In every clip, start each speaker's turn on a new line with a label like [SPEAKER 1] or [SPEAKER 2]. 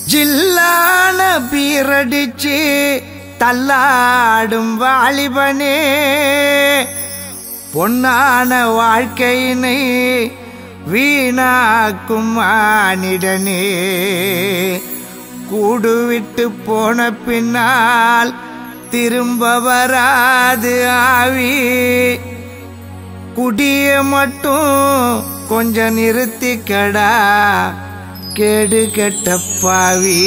[SPEAKER 1] ஜில்லான பீரடிச்சு தள்ளாடும் வாலிபனே பொன்னான வாழ்க்கையினை வீணாக்கும் மானிடனே கூடு விட்டு போன பின்னால் திரும்ப வராது ஆவி குடிய மட்டும் கொஞ்சம் நிறுத்திக்கடா கேடு கெட்ட பாவி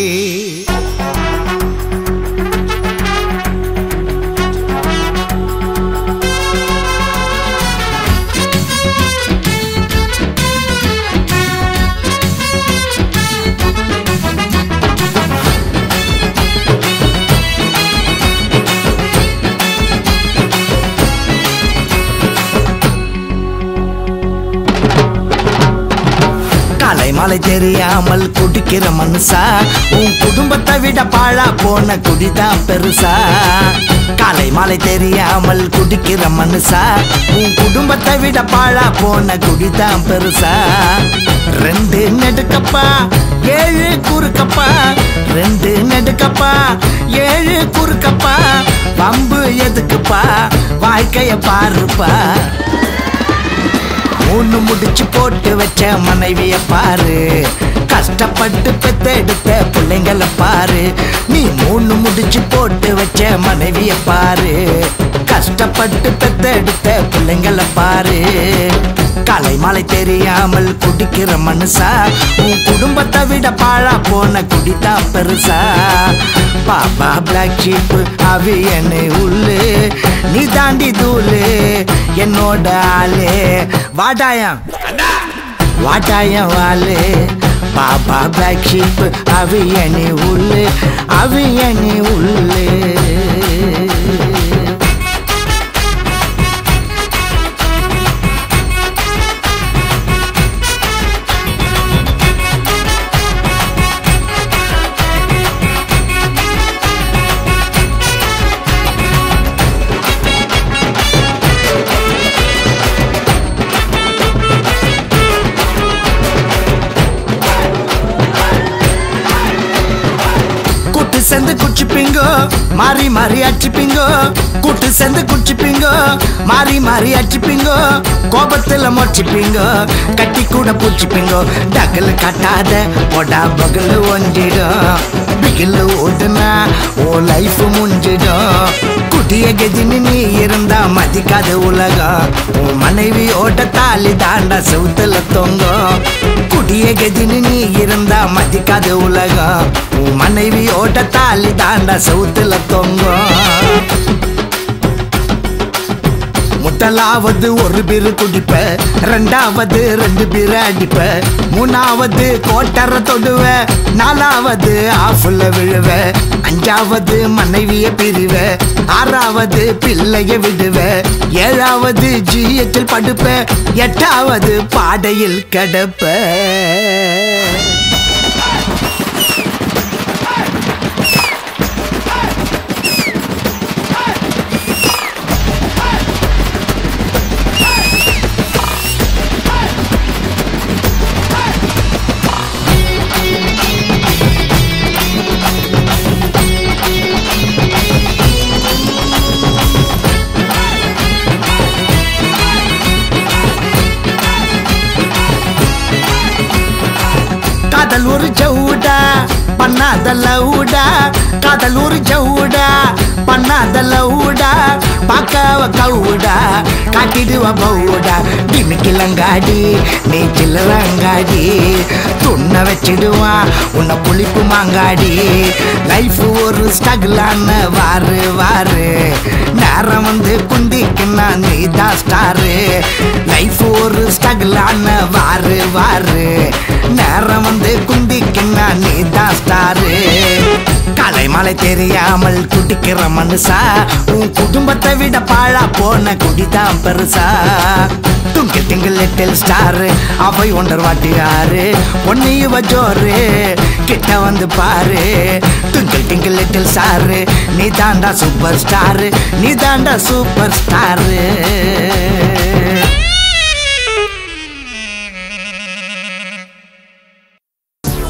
[SPEAKER 1] காலை மாலை தெரியாமல் குடிக்கிற மனுஷா உன் குடும்பத்தை விட பாழா போன குடிதான் பெருசா காலை மாலை தெரியாமல் குடிக்கிற மனுஷா உன் குடும்பத்தை விட பாழா போன குடிதான் பெருசா ரெண்டு நெடுக்கப்பா ஏழு குறுக்கப்பா ரெண்டு நெடுக்கப்பா ஏழு குறுக்கப்பா பம்பு எதுக்குப்பா வாழ்க்கைய பாருப்பா மூணு முடிச்சு போட்டு வச்ச மனைவிய பாரு கஷ்டப்பட்டு பெத்தெடுத்த பிள்ளைங்கள பாரு நீ மூணு முடிச்சு போட்டு வச்ச மனைவிய பாரு கஷ்டப்பட்டு பெத்தெடுத்த பிள்ளைங்கள பாரு காலை மாலை தெரியாமல் குடிக்கிற மனுஷா உன் குடும்பத்தை விட பாழா போன குடிதான் பெருசா பாபா பிளாக் ஷீப் அவியனு உள்ளு நீ தாண்டி தூளு என்னோட ஆளு வாடாயம் வாட்டாயம் வாளு பாபா பிளாக் ஷீப் அவியனு உள்ளு அவியனு உள்ளு கூட்டு சேர்ந்து குச்சிப்பீங்கோ மாறி மாறி அடிச்சுப்பீங்கோ கூட்டு சேர்ந்து குச்சிப்பீங்கோ மாறி மாறி அடிச்சுப்பீங்கோ கோபத்துல மொச்சிப்பீங்கோ கட்டி கூட பூச்சிப்பீங்கோ டகல் காட்டாத ஒடா பகல் ஒஞ்சிடும் பிகில் ஓடுனா ஓ லைஃப் முடிஞ்சிடும் குட்டிய கெஜினு நீ இருந்தா மதிக்காத உலகம் உன் மனைவியோட தாலி தாண்டா செவுத்துல தொங்கும் குடிய கெஜினு நீ இருந்தா மதிக்காத உலகம் உன் மனைவியோட தாலி தாண்டா செவுத்துல தொங்கும் முதலாவது ஒரு பீரு குடிப்ப ரெண்டாவது ரெண்டு பீரு அடிப்ப மூணாவது கோட்டரை தொடுவ நாலாவது ஆஃப்ல விழுவ அஞ்சாவது மனைவிய பிரிவ ஆறாவது பிள்ளைய விடுவ ஏழாவது ஜிஎச்சில் படுப்ப எட்டாவது பாடையில் கிடப்ப காதல் ஒரு ஜவுடா பண்ணாத லவுடா காதல் ஒரு ஜவுடா பண்ணாத லவுடா பார்க்கவ கவுடா காட்டிடுவ பவுடா டிமிக்கிலங்காடி நீ சில்லறங்காடி துண்ண வச்சிடுவான் உன்னை புளிப்பு மாங்காடி லைஃப் ஒரு ஸ்ட்ரகிளான வாரு வாரு நேரம் வந்து குந்திக்குன்னா நீ தான் ஸ்டாரு லைஃப் ஒரு ஸ்ட்ரகிளான வாரு வாரு நேரம் வந்து குந்திக்குன்னா நீ தான் ஸ்டாரு காலை மாலை தெரியாமல் குடிக்கிற மனுஷா உன் குடும்பத்தை விட பாழா போன குடிதான் பெருசா துங்கில் திங்கில் லிட்டில் ஸ்டாரு அவை ஒன்றர் வாட்டியாரு பொண்ணு இவ ஜோரு கிட்ட வந்து பாரு துங்கில் திங்கில் லிட்டில் ஸ்டாரு நீ தாண்டா சூப்பர் ஸ்டாரு நீ தாண்டா சூப்பர் ஸ்டாரு